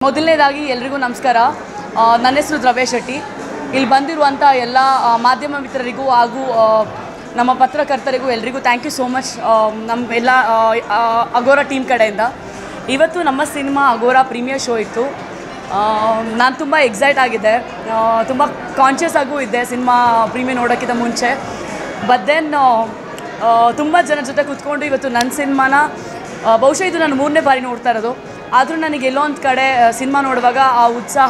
ಮೊದಲನೇದಾಗಿ ಎಲ್ರಿಗೂ ನಮಸ್ಕಾರ ಆ, ನನ್ನ ಹೆಸರು ದ್ರವ್ಯ ಶೆಟ್ಟಿ ಇಲ್ಲಿ ಬಂದಿರುವಂಥ ಎಲ್ಲ ಆ, ಮಾಧ್ಯಮ ಮಿತ್ರರಿಗೂ ಹಾಗೂ ಆ, ನಮ್ಮ ಪತ್ರಕರ್ತರಿಗೂ ಎಲ್ರಿಗೂ ಥ್ಯಾಂಕ್ ಯು ಸೋ ಮಚ್ ನಮ್ಮ ಎಲ್ಲ ಆ, ಆ, ಅಗೋರ ಟೀಮ್ ಕಡೆಯಿಂದ ಇವತ್ತು ನಮ್ಮ ಸಿನಿಮಾ ಅಗೋರ ಪ್ರೀಮಿಯರ್ ಶೋ ಇತ್ತು ನಾನು ತುಂಬ ಎಕ್ಸೈಟ್ ಆಗಿದ್ದೆ ತುಂಬ ಕಾನ್ಷಿಯಸ್ ಆಗೂ ಇದ್ದೆ ಸಿನಿಮಾ ಪ್ರೀಮಿಯರ್ ನೋಡೋಕ್ಕಿಂತ ಮುಂಚೆ ಬಟ್ ದೆನ್ ತುಂಬ ಜನ ಜೊತೆ ಕೂತ್ಕೊಂಡು ಇವತ್ತು ನನ್ನ ಸಿನಿಮಾನ ಆ, ಬಹುಶಃ ಇದು ನಾನು ಮೂರನೇ ಬಾರಿ ನೋಡ್ತಾ ಇರೋದು ಆದರೂ ನನಗೆ ಎಲ್ಲೋ ಒಂದು ಕಡೆ ಸಿನಿಮಾ ನೋಡುವಾಗ ಆ ಉತ್ಸಾಹ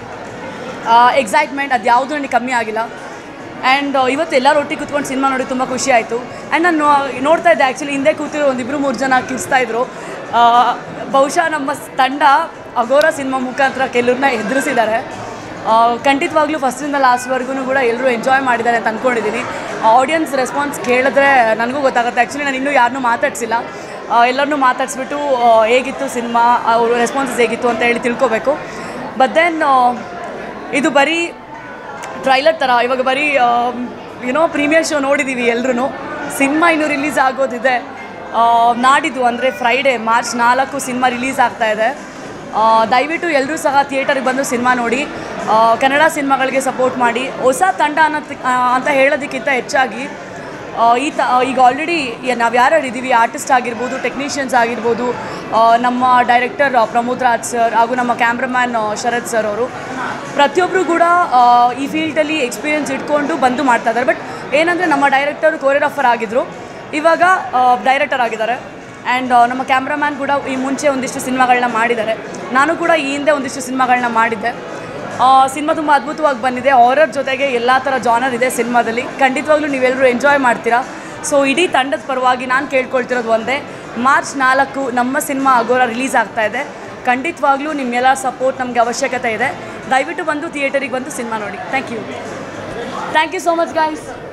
ಎಕ್ಸೈಟ್ಮೆಂಟ್ ಅದು ಯಾವುದೂ ನನಗೆ ಕಮ್ಮಿ ಆಗಿಲ್ಲ ಆ್ಯಂಡ್ ಇವತ್ತು ಎಲ್ಲರೂ ಒಟ್ಟಿಗೆ ಕೂತ್ಕೊಂಡು ಸಿನಿಮಾ ನೋಡಿ ತುಂಬ ಖುಷಿ ಆಯಿತು ಆ್ಯಂಡ್ ನಾನು ನೋಡ್ತಾ ಇದ್ದೆ ಆ್ಯಕ್ಚುಲಿ ಹಿಂದೆ ಕೂತಿರೋ ಒಂದಿಬ್ಬರು ಮೂರು ಜನ ಕಿರ್ಸ್ತಾ ಇದ್ರು ಆ, ಬಹುಶಃ ನಮ್ಮ ಸ್- ತಂಡ ಅಗೋರ ಸಿನಿಮಾ ಮುಖಾಂತರ ಕೆಲವ್ರನ್ನ ಎದುರಿಸಿದ್ದಾರೆ ಖಂಡಿತವಾಗ್ಲೂ ಫಸ್ಟಿಂದ ಲಾಸ್ಟ್ವರೆಗೂ ಕೂಡ ಎಲ್ಲರೂ ಎಂಜಾಯ್ ಮಾಡಿದ್ದಾರೆ ಅಂತ ಅಂದ್ಕೊಂಡಿದ್ದೀನಿ ಆಡಿಯನ್ಸ್ ರೆಸ್ಪಾನ್ಸ್ ಕೇಳಿದ್ರೆ ನನಗೂ ಗೊತ್ತಾಗುತ್ತೆ ಆ್ಯಕ್ಚುಲಿ ನಾನು ಇನ್ನೂ ಯಾರನ್ನೂ ಮಾತಾಡ್ಸಿಲ್ಲ ಎಲ್ಲರನ್ನೂ ಮಾತಾಡಿಸ್ಬಿಟ್ಟು ಆ, ಹೇಗಿತ್ತು ಸಿನಿಮಾ ಅವ್ರ ರೆಸ್ಪಾನ್ಸಸ್ ಹೇಗಿತ್ತು ಅಂತ ಹೇಳಿ ತಿಳ್ಕೊಬೇಕು ಬಟ್ ದೆನ್ ಇದು ಬರೀ ಟ್ರೈಲರ್ ಥರ ಇವಾಗ ಬರೀ ಏನೋ ಪ್ರೀಮಿಯರ್ ಶೋ ನೋಡಿದ್ದೀವಿ ಎಲ್ಲರೂ ಸಿನಿಮಾ ಇನ್ನೂ ರಿಲೀಸ್ ಆಗೋದಿದೆ ಆ, ನಾಡಿದ್ದು ಅಂದರೆ ಫ್ರೈಡೇ ಮಾರ್ಚ್ ನಾಲ್ಕು ಸಿನಿಮಾ ರಿಲೀಸ್ ಆಗ್ತಾ ಇದೆ ಆ, ದಯವಿಟ್ಟು ಎಲ್ಲರೂ ಸಹ ಥಿಯೇಟರ್ಗೆ ಬಂದು ಸಿನಿಮಾ ನೋಡಿ ಆ, ಕನ್ನಡ ಸಿನಿಮಾಗಳಿಗೆ ಸಪೋರ್ಟ್ ಮಾಡಿ ಹೊಸ ತಂಡ ಅನ್ನೋದ್ ಅಂತ ಹೇಳೋದಕ್ಕಿಂತ ಹೆಚ್ಚಾಗಿ ಆ, ಈ ತ ಈಗ ಆಲ್ರೆಡಿ ನಾವು ಯಾರ್ಯಾರು ಇದ್ದೀವಿ ಆರ್ಟಿಸ್ಟ್ ಆಗಿರ್ಬೋದು ಟೆಕ್ನಿಷಿಯನ್ಸ್ ಆಗಿರ್ಬೋದು ಆ, ನಮ್ಮ ಡೈರೆಕ್ಟರ್ ಪ್ರಮೋದ್ ರಾಜ್ ಸರ್ ಹಾಗೂ ನಮ್ಮ ಕ್ಯಾಮ್ರಾಮ್ಯಾನ್ ಶರತ್ ಸರ್ ಅವರು ಪ್ರತಿಯೊಬ್ಬರು ಕೂಡ ಆ, ಈ ಫೀಲ್ಡಲ್ಲಿ ಎಕ್ಸ್ಪೀರಿಯನ್ಸ್ ಇಟ್ಕೊಂಡು ಬಂದು ಮಾಡ್ತಾ ಇದ್ದಾರೆ ಬಟ್ ಏನಂದರೆ ನಮ್ಮ ಡೈರೆಕ್ಟರ್ ಕೋರಿಯೋಗ್ರಾಫರ್ ಆಗಿದ್ದರು ಇವಾಗ ಡೈರೆಕ್ಟರ್ ಆಗಿದ್ದಾರೆ ಆ್ಯಂಡ್ ನಮ್ಮ ಕ್ಯಾಮ್ರಾಮ್ಯಾನ್ ಕೂಡ ಈ ಮುಂಚೆ ಒಂದಿಷ್ಟು ಸಿನಿಮಾಗಳನ್ನ ಮಾಡಿದ್ದಾರೆ ನಾನು ಕೂಡ ಈ ಹಿಂದೆ ಒಂದಿಷ್ಟು ಸಿನಿಮಾಗಳನ್ನ ಮಾಡಿದ್ದೆ ಸಿನಿಮಾ ತುಂಬ ಅದ್ಭುತವಾಗಿ ಬಂದಿದೆ ಹಾರರ್ ಜೊತೆಗೆ ಎಲ್ಲ ಥರ ಜಾನರ್ ಇದೆ ಸಿನಿಮಾದಲ್ಲಿ ಖಂಡಿತವಾಗ್ಲೂ ನೀವೆಲ್ಲರೂ ಎಂಜಾಯ್ ಮಾಡ್ತೀರಾ ಸೊ ಇಡೀ ತಂಡದ ಪರವಾಗಿ ನಾನು ಕೇಳ್ಕೊಳ್ತಿರೋದು ಒಂದೇ ಮಾರ್ಚ್ ನಾಲ್ಕು ನಮ್ಮ ಸಿನಿಮಾ ಅಗೋರ ರಿಲೀಸ್ ಆಗ್ತಾ ಇದೆ ಖಂಡಿತವಾಗ್ಲೂ ನಿಮ್ಮೆಲ್ಲ ಸಪೋರ್ಟ್ ನಮಗೆ ಅವಶ್ಯಕತೆ ಇದೆ ದಯವಿಟ್ಟು ಬಂದು ಥಿಯೇಟರಿಗೆ ಬಂದು ಸಿನಿಮಾ ನೋಡಿ thank you thank you so much guys